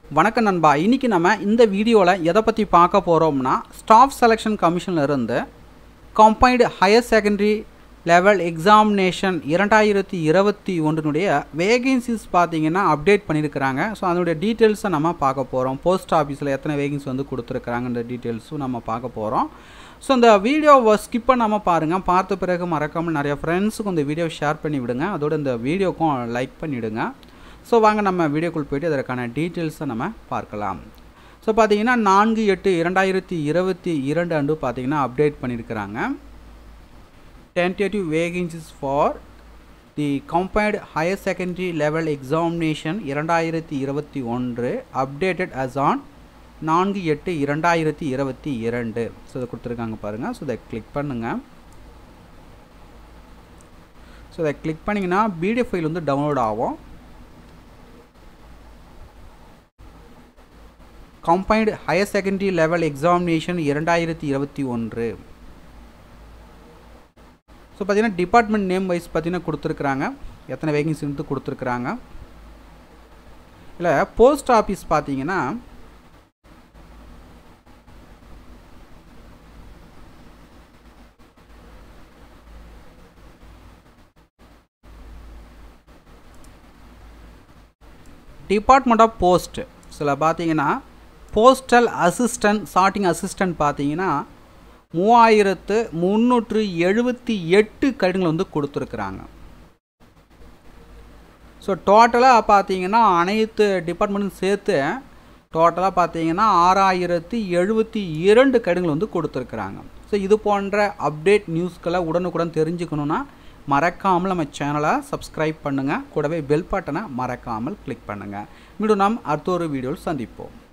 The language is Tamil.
வணக்கம் நண்பா இன்றைக்கி நம்ம இந்த வீடியோவில் எதை பற்றி பார்க்க போகிறோம்னா ஸ்டாஃப் செலெக்ஷன் கமிஷனில் இருந்து combined higher secondary level examination இரண்டாயிரத்தி இருபத்தி ஒன்றினுடைய வேகன்சிஸ் பார்த்தீங்கன்னா அப்டேட் பண்ணியிருக்கிறாங்க ஸோ அதனுடைய டீட்டெயில்ஸை நம்ம பார்க்க போகிறோம் போஸ்ட் ஆஃபீஸில் எத்தனை வேகன்சி வந்து கொடுத்துருக்குறாங்கன்ற டீட்டெயில்ஸும் நம்ம பார்க்க போகிறோம் ஸோ இந்த வீடியோவை ஸ்கிப் பண்ணாமல் பாருங்கள் பார்த்த பிறகு மறக்காமல் நிறைய ஃப்ரெண்ட்ஸுக்கும் இந்த வீடியோ ஷேர் பண்ணி விடுங்க அதோட இந்த வீடியோக்கும் லைக் பண்ணிவிடுங்க ஸோ வாங்க நம்ம வீடியோக்குள் போயிட்டு அதற்கான டீட்டெயில்ஸை நம்ம பார்க்கலாம் ஸோ பார்த்தீங்கன்னா நான்கு எட்டு இரண்டாயிரத்தி இருபத்தி இரண்டு அன்று பார்த்தீங்கன்னா அப்டேட் பண்ணியிருக்கிறாங்க tentative vacancies for the combined higher secondary level examination இரண்டாயிரத்தி இருபத்தி ஒன்று அப்டேட்டட் அஸ் ஆன் நான்கு எட்டு இரண்டாயிரத்தி இருபத்தி இரண்டு ஸோ இதை கொடுத்துருக்காங்க பாருங்கள் ஸோ இதை கிளிக் பண்ணுங்கள் ஸோ இதை கிளிக் பண்ணிங்கன்னா பிடிஎஃப் ஃபைல் வந்து டவுன்லோட் ஆகும் combined higher secondary level examination இரண்டாயிரத்தி இருபத்தி ஒன்று ஸோ பார்த்தீங்கன்னா டிபார்ட்மெண்ட் நேம் வைஸ் பார்த்தீங்கன்னா கொடுத்துருக்குறாங்க எத்தனை வேகன்சி வந்து கொடுத்துருக்குறாங்க இல்லை போஸ்ட் ஆஃபீஸ் பார்த்தீங்கன்னா டிபார்ட்மெண்ட் ஆஃப் போஸ்ட் சில பார்த்தீங்கன்னா போஸ்டல் அசிஸ்டன்ட் சார்ட்டிங் அசிஸ்டன்ட் பார்த்தீங்கன்னா மூவாயிரத்து முந்நூற்று எழுபத்தி எட்டு கடிதங்கள் வந்து கொடுத்துருக்குறாங்க ஸோ டோட்டலாக பார்த்தீங்கன்னா அனைத்து டிபார்ட்மெண்ட்டும் சேர்த்து டோட்டலாக பார்த்தீங்கன்னா ஆறாயிரத்தி எழுபத்தி இரண்டு கடிதங்கள் வந்து கொடுத்துருக்குறாங்க ஸோ இது போன்ற அப்டேட் நியூஸ்களை உடனுக்குடன் தெரிஞ்சுக்கணுன்னா மறக்காமல் நம்ம சேனலை சப்ஸ்கிரைப் பண்ணுங்கள் கூடவே பெல் பட்டனை மறக்காமல் கிளிக் பண்ணுங்கள் மீண்டும் நாம் அடுத்த ஒரு வீடியோவில் சந்திப்போம்